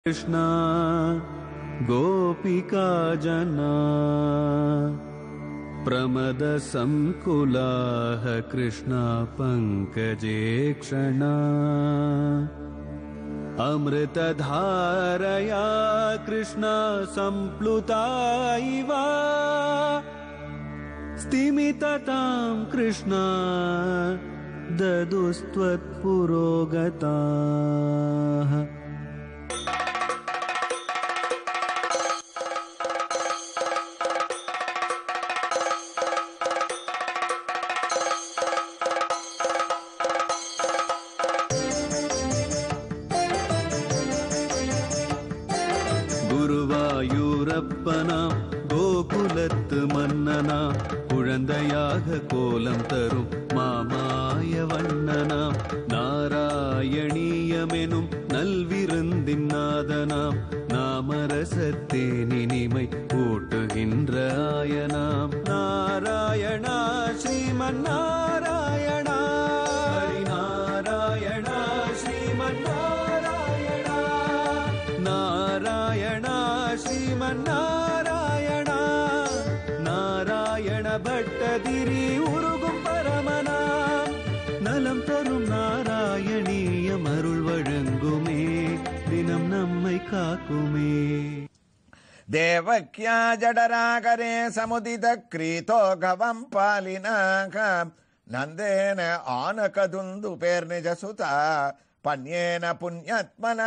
कृष्णा गोपिका जना प्रमदसङ्कुलाः कृष्णा पङ्कजे क्षणा अमृतधारया कृष्णा सम्प्लुता इव स्तिमिततां कृष्णा ददुस्त्वत्पुरोगताः குருவாயூரப்பனா கோகுலத்து மன்னனா குழந்தையாக கோலம் தரும் மாமாய வண்ணனாம் நாராயணீயமெனும் நல்விருந்தின் நாதனாம் நாமரசத்தேனினிமை கூட்டுகின்ற ஆயனாம் நாராயணா ஸ்ரீமன் நாராயணா ஹரி நாராயணா ஸ்ரீமன் நாராயணா நாராயணா ஸ்ரீமன் நாராயணா நாராயண பட்டதிரி உருகும் பரமனாம் நலம் தரும் நாராயணீயம் அருள் வழங்குமே தினம் நம்மை காக்குமே देवक्या जडराकरे समुदित क्रीतो गवं पालिनाक नन्देन आनकदुन्दुपेर्निजसुता पन्येन पुण्यत्मना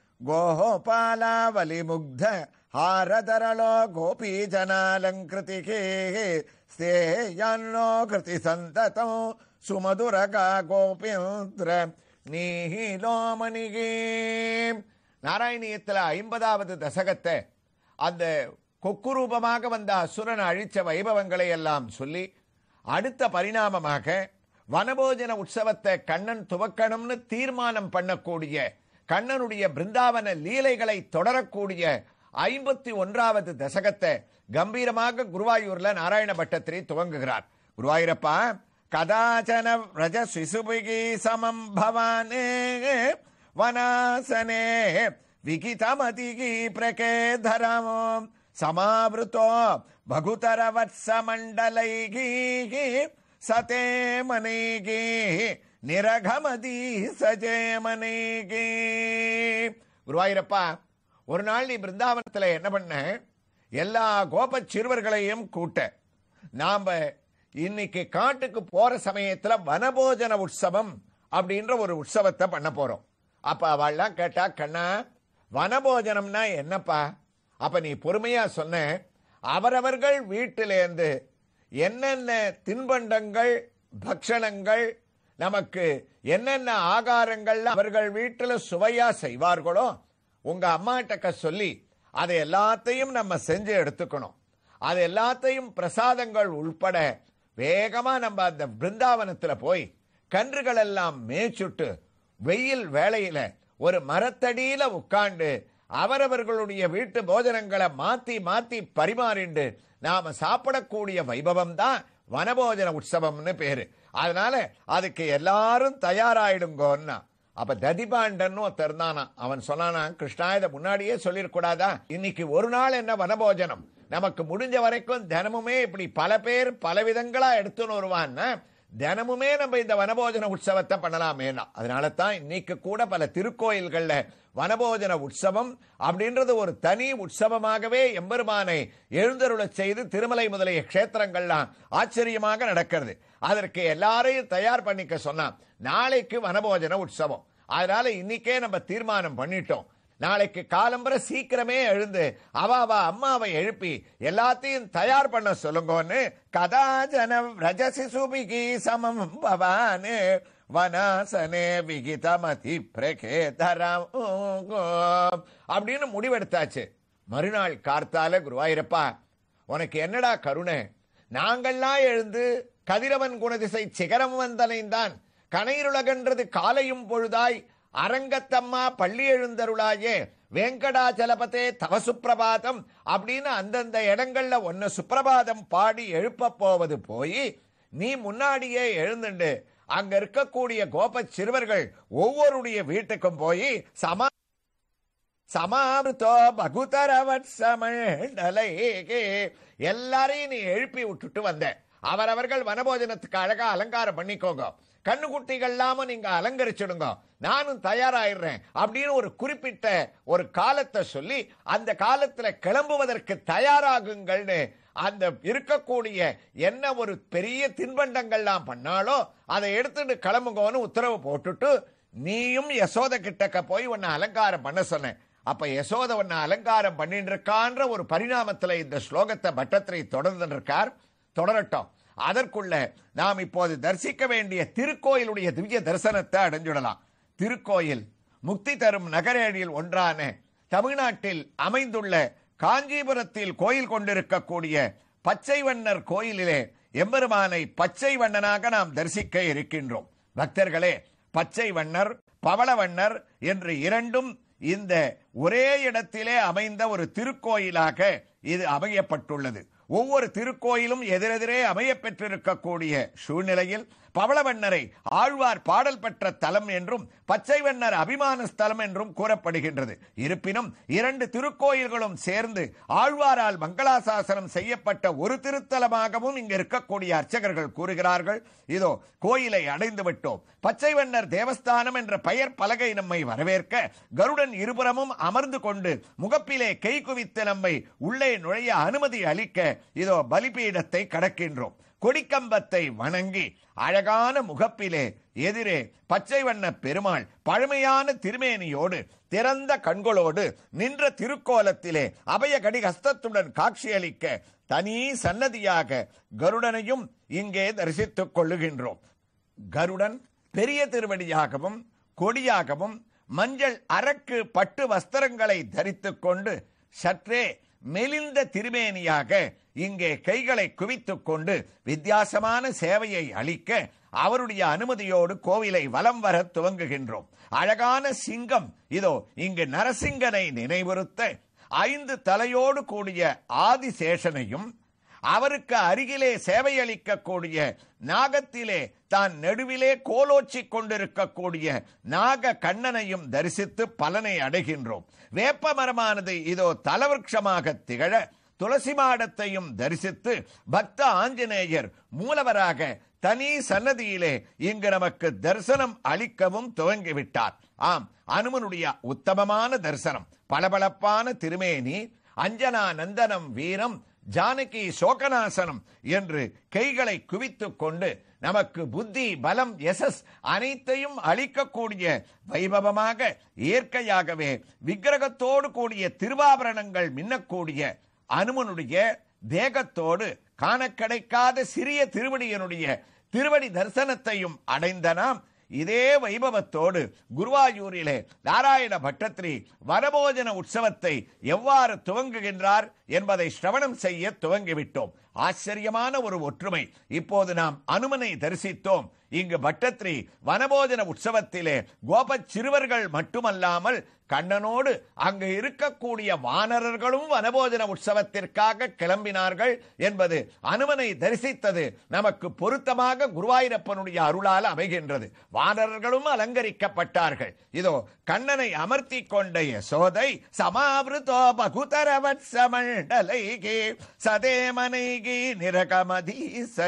गोपालावलिमुग्ध हारतरलो गोपीजनालङ्कृतिः स्तेयान्नो कृतिसन्ततौ सुमधुरका गोपीन्द्र நீலோமணிகே நாராயணியத்தில் ஐம்பதாவது தசகத்தை அந்த கொக்கு ரூபமாக வந்த அசுரன் அழிச்ச வைபவங்களை எல்லாம் சொல்லி அடுத்த பரிணாமமாக வனபோஜன உற்சவத்தை கண்ணன் துவக்கணும்னு தீர்மானம் பண்ணக்கூடிய கண்ணனுடைய பிருந்தாவன லீலைகளை தொடரக்கூடிய ஐம்பத்தி ஒன்றாவது தசகத்தை கம்பீரமாக குருவாயூர்ல நாராயண பட்டத்திரி துவங்குகிறார் குருவாயூரப்பா கதாச்சன ரஜ சிசுபிகி சமம் பவானே வனாசனே விகிதமதிகி பிரகேதரமோ சமாவிருத்தோ பகுதர வத்ச மண்டலைகி சதே மனைகி நிரகமதி சஜே மனைகி குருவாயூரப்பா ஒரு நாள் நீ பிருந்தாவனத்துல என்ன பண்ண எல்லா கோப சிறுவர்களையும் கூட்ட நாம இன்னைக்கு காட்டுக்கு போற சமயத்துல வனபோஜன உற்சவம் அப்படின்ற ஒரு உற்சவத்தை பண்ண போறோம் அப்ப அவள்லாம் கேட்டா கண்ணா வனபோஜனம்னா என்னப்பா அப்ப நீ பொறுமையா சொன்ன அவரவர்கள் வீட்டிலேருந்து என்னென்ன தின்பண்டங்கள் பக்ஷணங்கள் நமக்கு என்னென்ன ஆகாரங்கள் அவர்கள் வீட்டுல சுவையா செய்வார்களோ உங்க அம்மாட்டக்க சொல்லி அதை எல்லாத்தையும் நம்ம செஞ்சு எடுத்துக்கணும் அது எல்லாத்தையும் பிரசாதங்கள் உள்பட வேகமா நம்ம அந்த பிருந்தாவனத்துல போய் கன்றுகள் எல்லாம் மேய்ச்சுட்டு வெயில் வேளையில ஒரு மரத்தடியில உட்கார்ந்து அவரவர்களுடைய வீட்டு போஜனங்களை மாத்தி மாத்தி பரிமாறிண்டு நாம சாப்பிடக்கூடிய வைபவம் தான் வனபோஜன உற்சவம்னு பேரு அதனால அதுக்கு எல்லாரும் தயாராயிடுங்கோன்னா அப்ப ததிபாண்டன் ஒருத்தர் இருந்தானா அவன் சொன்னானா கிருஷ்ணா இதை முன்னாடியே சொல்லிடக்கூடாதா இன்னைக்கு ஒரு நாள் என்ன வனபோஜனம் நமக்கு முடிஞ்ச வரைக்கும் தினமுமே இப்படி பல பேர் பல விதங்களா எடுத்துன்னு வருவான்னா தினமுமே நம்ம இந்த வனபோஜன உற்சவத்தை பண்ணலாமேனா அதனால தான் இன்னைக்கு கூட பல திருக்கோயில்கள்ல வனபோஜன உற்சவம் அப்படின்றது ஒரு தனி உற்சவமாகவே எம்பெருமானை எழுந்தருளச் செய்து திருமலை முதலிய க்ஷேத்திரங்கள்லாம் ஆச்சரியமாக நடக்கிறது அதற்கு எல்லாரையும் தயார் பண்ணிக்க சொன்னான் நாளைக்கு வனபோஜன உற்சவம் அதனால இன்னைக்கே நம்ம தீர்மானம் பண்ணிட்டோம் நாளைக்கு காலம்பர சீக்கிரமே எழுந்து அவ அவ அம்மாவை எழுப்பி எல்லாத்தையும் தயார் பண்ண சொல்லுங்கன்னு கதாஜன ரஜசி சுபிகி சமம் பவானே வனாசனே விகிதமதி பிரகேதரம் அப்படின்னு முடிவெடுத்தாச்சு மறுநாள் கார்த்தால குருவாயிரப்பா உனக்கு என்னடா கருணை நாங்கள்லாம் எழுந்து கதிரவன் குணதிசை சிகரம் வந்தனைந்தான் கனைருலகன்றது காலையும் பொழுதாய் அரங்கத்தம்மா பள்ளி எழுந்தருளாயே வெங்கடாச்சலபதே தவ சுப்பிரபாதம் அப்படின்னு அந்தந்த இடங்கள்ல ஒன்னு சுப்பிரபாதம் பாடி எழுப்ப போவது போய் நீ முன்னாடியே எழுந்துண்டு அங்க இருக்கக்கூடிய கோப சிறுவர்கள் ஒவ்வொருடைய வீட்டுக்கும் போய் சமா சமாமிருத்தோ பகுதரவத் சமண்டலைகே எல்லாரையும் நீ எழுப்பி விட்டுட்டு வந்த அவரவர்கள் வனபோஜனத்துக்கு அழகா அலங்காரம் பண்ணிக்கோங்க கண்ணுக்குட்டிகள் இல்லாம நீங்க அலங்கரிச்சிடுங்க நானும் தயாராயிடுறேன் அப்படின்னு ஒரு குறிப்பிட்ட ஒரு காலத்தை சொல்லி அந்த காலத்துல கிளம்புவதற்கு தயாராகுங்கள்னு அந்த இருக்கக்கூடிய என்ன ஒரு பெரிய தின்பண்டங்கள்லாம் பண்ணாலோ அதை எடுத்துட்டு கிளம்புங்கன்னு உத்தரவு போட்டுட்டு நீயும் யசோத கிட்டக்க போய் உன்னை அலங்காரம் பண்ண சொன்னேன் அப்ப யசோத உன்னை அலங்காரம் பண்ணிட்டு இருக்கான்ற ஒரு பரிணாமத்துல இந்த ஸ்லோகத்தை பட்டத்திரை தொடர்ந்து இருக்கார் தொடரட்டும் அதற்குள்ள நாம் இப்போது தரிசிக்க வேண்டிய திருக்கோயிலுடைய திவ்ய தரிசனத்தை அடைஞ்சுடலாம் திருக்கோயில் முக்தி தரும் நகரேழில் ஒன்றான தமிழ்நாட்டில் அமைந்துள்ள காஞ்சிபுரத்தில் கோயில் கொண்டிருக்கக்கூடிய பச்சை வண்ணர் கோயிலிலே எம்பெருமானை பச்சை வண்ணனாக நாம் தரிசிக்க இருக்கின்றோம் பக்தர்களே பச்சை வண்ணர் பவளவண்ணர் என்று இரண்டும் இந்த ஒரே இடத்திலே அமைந்த ஒரு திருக்கோயிலாக இது அமையப்பட்டுள்ளது ஒவ்வொரு திருக்கோயிலும் எதிரெதிரே அமைய பெற்றிருக்கக்கூடிய சூழ்நிலையில் பவளவண்ணரை ஆழ்வார் பாடல் பெற்ற தலம் என்றும் பச்சை வண்ணர் அபிமான ஸ்தலம் என்றும் கூறப்படுகின்றது இருப்பினும் இரண்டு திருக்கோயில்களும் சேர்ந்து ஆழ்வாரால் மங்களாசாசனம் செய்யப்பட்ட ஒரு திருத்தலமாகவும் இங்கு இருக்கக்கூடிய அர்ச்சகர்கள் கூறுகிறார்கள் இதோ கோயிலை அடைந்து விட்டோம் பச்சை வண்ணர் தேவஸ்தானம் என்ற பெயர் பலகை நம்மை வரவேற்க கருடன் இருபுறமும் அமர்ந்து கொண்டு முகப்பிலே கை குவித்து நம்மை உள்ளே நுழைய அனுமதி அளிக்க இதோ பலிபீடத்தை கடக்கின்றோம் கொடிக்கம்பத்தை வணங்கி அழகான முகப்பிலே எதிரே பச்சை வண்ண பெருமாள் பழமையான திருமேனியோடு திறந்த கண்களோடு நின்ற திருக்கோலத்திலே அபயகடி ஹஸ்தத்துடன் காட்சியளிக்க தனி சன்னதியாக கருடனையும் இங்கே தரிசித்துக் கொள்ளுகின்றோம் கருடன் பெரிய திருவடியாகவும் கொடியாகவும் மஞ்சள் அரக்கு பட்டு வஸ்திரங்களை தரித்துக் கொண்டு சற்றே மெலிந்த திருமேனியாக இங்கே கைகளை குவித்துக் கொண்டு வித்தியாசமான சேவையை அளிக்க அவருடைய அனுமதியோடு கோவிலை வலம் வர துவங்குகின்றோம் அழகான சிங்கம் இதோ இங்கு நரசிங்கனை நினைவுறுத்த ஐந்து தலையோடு கூடிய ஆதிசேஷனையும் அவருக்கு அருகிலே சேவையளிக்கக்கூடிய நாகத்திலே தான் நெடுவிலே கோலோச்சி கொண்டிருக்கக்கூடிய நாக கண்ணனையும் தரிசித்து பலனை அடைகின்றோம் வேப்ப மரமானது இதோ தலவிருட்சமாக திகழ துளசி மாடத்தையும் தரிசித்து பக்த ஆஞ்சநேயர் மூலவராக தனி சன்னதியிலே இங்கு நமக்கு தரிசனம் அளிக்கவும் துவங்கிவிட்டார் ஆம் அனுமனுடைய உத்தமமான தரிசனம் பளபளப்பான திருமேனி அஞ்சனா நந்தனம் வீரம் ஜானகி சோகநாசனம் என்று கைகளை குவித்துக் கொண்டு நமக்கு புத்தி பலம் எசஸ் அனைத்தையும் அளிக்கக்கூடிய வைபவமாக இயற்கையாகவே விக்கிரகத்தோடு கூடிய திருவாபரணங்கள் மின்னக்கூடிய அனுமனுடைய தேகத்தோடு காண கிடைக்காத சிறிய திருவடியனுடைய திருவடி தரிசனத்தையும் அடைந்த நாம் இதே வைபவத்தோடு குருவாயூரிலே நாராயண பட்டத்திரி வனபோஜன உற்சவத்தை எவ்வாறு துவங்குகின்றார் என்பதை சிரவணம் செய்ய துவங்கிவிட்டோம் ஆச்சரியமான ஒரு ஒற்றுமை இப்போது நாம் அனுமனை தரிசித்தோம் இங்கு பட்டத்ரி வனபோஜன உற்சவத்திலே கோப சிறுவர்கள் மட்டுமல்லாமல் கண்ணனோடு அங்கு இருக்கக்கூடிய வானரர்களும் வனபோஜன உற்சவத்திற்காக கிளம்பினார்கள் என்பது அனுமனை தரிசித்தது நமக்கு பொருத்தமாக குருவாயூரப்பனுடைய அருளால் அமைகின்றது வானரர்களும் அலங்கரிக்கப்பட்டார்கள் இதோ கண்ணனை அமர்த்தி கொண்ட யசோதை சமாவிருத்தோ பகுதரவத் சமண்டலைகே சதேமனைகி நிரகமதி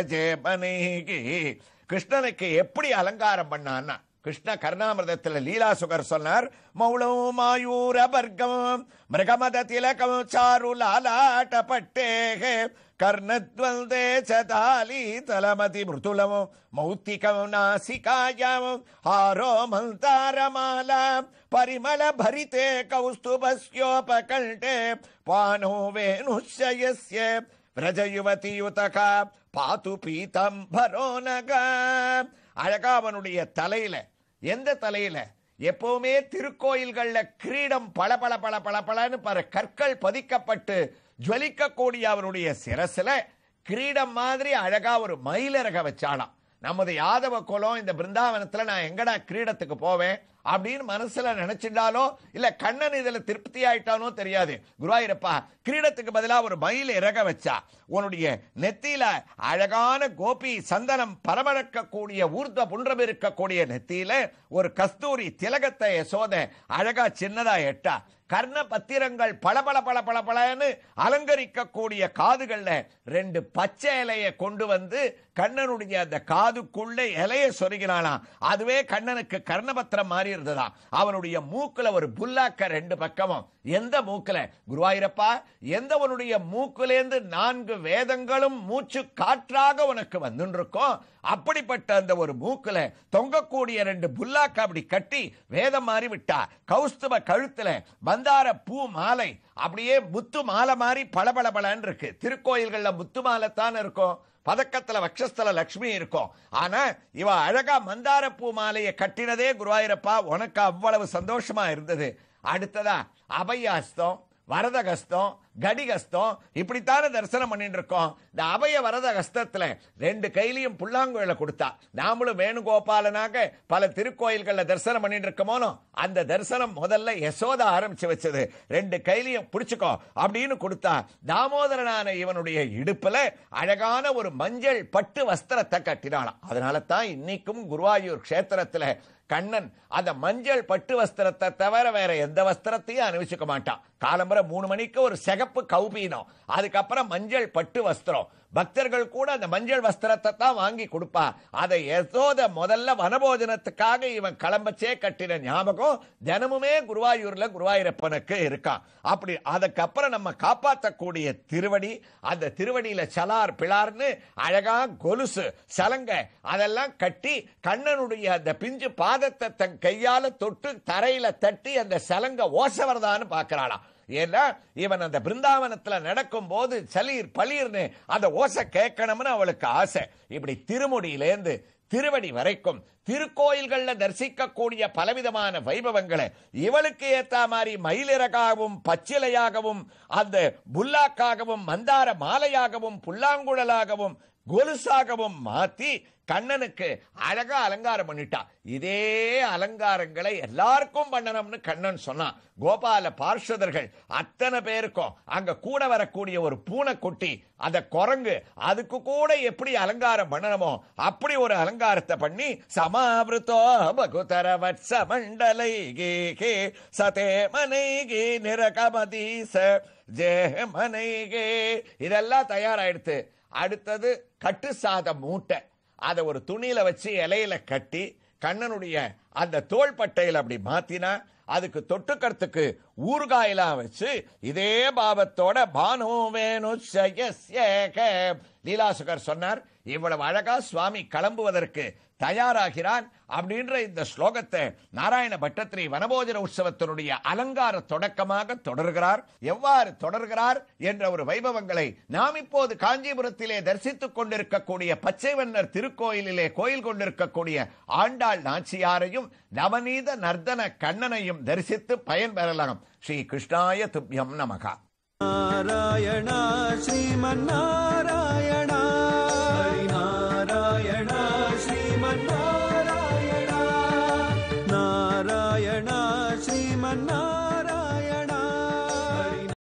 சஜேமனைகி கிருஷ்ணனுக்கு எப்படி அலங்காரம் பண்ணான்னா கிருஷ்ண கர்ணாமிரதத்தில் லீலாசுகர் சொன்னார் மௌளம் மாயூர வர்க்கம் மிருகமத திலகம் சாரு லாலாட்ட பட்டேக கர்ணத்வந்தே சதாலி தலமதி மிருதுலம் மௌத்திகம் நாசிகாயம் ஹாரோ மந்தாரமாலா பரிமள பரிதே கௌஸ்துபஸ்யோபகல்டே பானோ வேணுஷயஸ்ய விரஜயுவதியுதகா பாத்து பீதம்பரோ நக அழகா அவனுடைய தலையில எந்த தலையில எப்பவுமே திருக்கோயில்கள்ல கிரீடம் பல பல பல பல பலன்னு பல கற்கள் பதிக்கப்பட்டு ஜுவலிக்கக்கூடிய அவருடைய சிரசுல கிரீடம் மாதிரி அழகா ஒரு மயிலரக வச்சாலாம் நமது யாதவ குலம் இந்த பிருந்தாவனத்துல நான் எங்கடா கிரீடத்துக்கு போவேன் அப்படின்னு மனசுல நினைச்சிட்டாலோ இல்ல கண்ணன் இதுல திருப்தி ஆயிட்டானோ தெரியாது குருவாயூரப்பா கிரீடத்துக்கு பதிலா ஒரு மயில் இறக வச்சா உன்னுடைய நெத்தியில அழகான கோபி சந்தனம் பரமணக்கக்கூடிய ஊர்த புன்றம் இருக்கக்கூடிய நெத்தியில ஒரு கஸ்தூரி திலகத்தை யசோத அழகா சின்னதா எட்டா கர்ண பத்திரங்கள் பளபள பள பள பளன்னு அலங்கரிக்கக்கூடிய காதுகள்ல ரெண்டு பச்சை இலையை கொண்டு வந்து கண்ணனுடைய அந்த காதுக்குள்ள இலைய சொருகினாலாம் அதுவே கண்ணனுக்கு கர்ணபத்திரம் மாறி இருந்ததாம் அவனுடைய மூக்குல ஒரு புல்லாக்க ரெண்டு பக்கமும் எந்த மூக்குல குருவாயிரப்பா எந்தவனுடைய மூக்குலேந்து நான்கு வேதங்களும் மூச்சு காற்றாக உனக்கு வந்துருக்கோம் அப்படிப்பட்ட அந்த ஒரு மூக்குல தொங்கக்கூடிய ரெண்டு புல்லாக்க அப்படி கட்டி வேதம் மாறி விட்டா கௌஸ்துப கழுத்துல மந்தார பூ மாலை அப்படியே முத்து மாலை மாதிரி பளபளபளன்னு இருக்கு திருக்கோயில்கள்ல முத்து மாலை தான் இருக்கும் பதக்கத்துல வக்ஷஸ்தல லக்ஷ்மி இருக்கும் ஆனா இவ அழகா மந்தார பூ மாலையை கட்டினதே குருவாயிரப்பா உனக்கு அவ்வளவு சந்தோஷமா இருந்தது அடுத்ததா அபயாஸ்தம் வரதகஸ்தம் கடிகஸ்தம் இப்படித்தானே தரிசனம் பண்ணிட்டு இருக்கோம் இந்த அபய வரத கஸ்தத்துல ரெண்டு கையிலையும் புல்லாங்குழல கொடுத்தா நாமளும் வேணுகோபாலனாக பல திருக்கோயில்கள்ல தரிசனம் பண்ணிட்டு இருக்கமோனோ அந்த தரிசனம் முதல்ல யசோதா ஆரம்பிச்சு வச்சது ரெண்டு கையிலையும் பிடிச்சுக்கோ அப்படின்னு கொடுத்தா தாமோதரனான இவனுடைய இடுப்புல அழகான ஒரு மஞ்சள் பட்டு வஸ்திரத்தை கட்டினாளாம் அதனால தான் இன்னைக்கும் குருவாயூர் கஷேத்திரத்துல கண்ணன் அந்த மஞ்சள் பட்டு வஸ்திரத்தை தவிர வேற எந்த வஸ்திரத்தையும் அணிவிச்சுக்க மாட்டான் காலம்பர மூணு மணிக்கு ஒரு சிகப்பு கௌபீனம் அதுக்கப்புறம் மஞ்சள் பட்டு வஸ்திரம் பக்தர்கள் கூட அந்த மஞ்சள் வஸ்திரத்தை தான் வாங்கி கொடுப்பா அதை யசோத முதல்ல வனபோஜனத்துக்காக இவன் கிளம்பச்சே கட்டின ஞாபகம் தினமுமே குருவாயூர்ல குருவாயூரப்பனுக்கு இருக்கான் அப்படி அதுக்கப்புறம் நம்ம காப்பாற்றக்கூடிய திருவடி அந்த திருவடியில சலார் பிளார்னு அழகா கொலுசு சலங்க அதெல்லாம் கட்டி கண்ணனுடைய அந்த பிஞ்சு பாதத்தை தன் கையால தொட்டு தரையில தட்டி அந்த சலங்க ஓசவர்தான்னு பார்க்கறாளாம் ஏன்னா இவன் அந்த பிருந்தாவனத்துல நடக்கும் போது சலீர் பளீர்னு அந்த ஓசை கேட்கணும்னு அவளுக்கு ஆசை இப்படி திருமுடியிலேந்து திருவடி வரைக்கும் திருக்கோயில்கள்ல தரிசிக்கக்கூடிய பலவிதமான வைபவங்களை இவளுக்கு ஏத்த மாதிரி மயிலிறகாகவும் பச்சிலையாகவும் அந்த புல்லாக்காகவும் மந்தார மாலையாகவும் புல்லாங்குழலாகவும் கொலுசாகவும் மாத்தி கண்ணனுக்கு அழகா அலங்காரம் பண்ணிட்டா இதே அலங்காரங்களை எல்லாருக்கும் பண்ணணும்னு கண்ணன் சொன்னான் கோபால பார்ஷதர்கள் அத்தனை பேருக்கும் அங்க கூட வரக்கூடிய ஒரு பூனைக்குட்டி அந்த குரங்கு அதுக்கு கூட எப்படி அலங்காரம் பண்ணணுமோ அப்படி ஒரு அலங்காரத்தை பண்ணி சமாவிருத்தோ பகுதர வத்ச மண்டலை கே கே சதே மனை கே நிரகமதீச ஜே மனை கே இதெல்லாம் தயாராயிடுத்து அடுத்தது கட்டு சாத மூட்டை அதை ஒரு துணியில வச்சு இலையில கட்டி கண்ணனுடைய அந்த தோள்பட்டையில் அப்படி மாத்தினா அதுக்கு தொட்டுக்கறதுக்கு ஊறுகாயெல்லாம் வச்சு இதே பாவத்தோட பானு வேணு லீலாசுகர் சொன்னார் இவ்வளவு அழகா சுவாமி கிளம்புவதற்கு தயாராகிறான் அப்படின்ற இந்த ஸ்லோகத்தை நாராயண பட்டத்திரி வனபோஜன உற்சவத்தினுடைய அலங்கார தொடக்கமாக தொடர்கிறார் எவ்வாறு தொடர்கிறார் என்ற ஒரு வைபவங்களை நாம் இப்போது காஞ்சிபுரத்திலே தரிசித்துக் கொண்டிருக்கக்கூடிய பச்சைவண்ணர் திருக்கோயிலிலே கோயில் கொண்டிருக்கக்கூடிய ஆண்டாள் நாச்சியாரையும் நவநீத நர்தன கண்ணனையும் தரிசித்து பயன்பெறலாம் ஸ்ரீ கிருஷ்ணாய துப்யம் நமகா நாராயணா ஸ்ரீமன்னாராயணா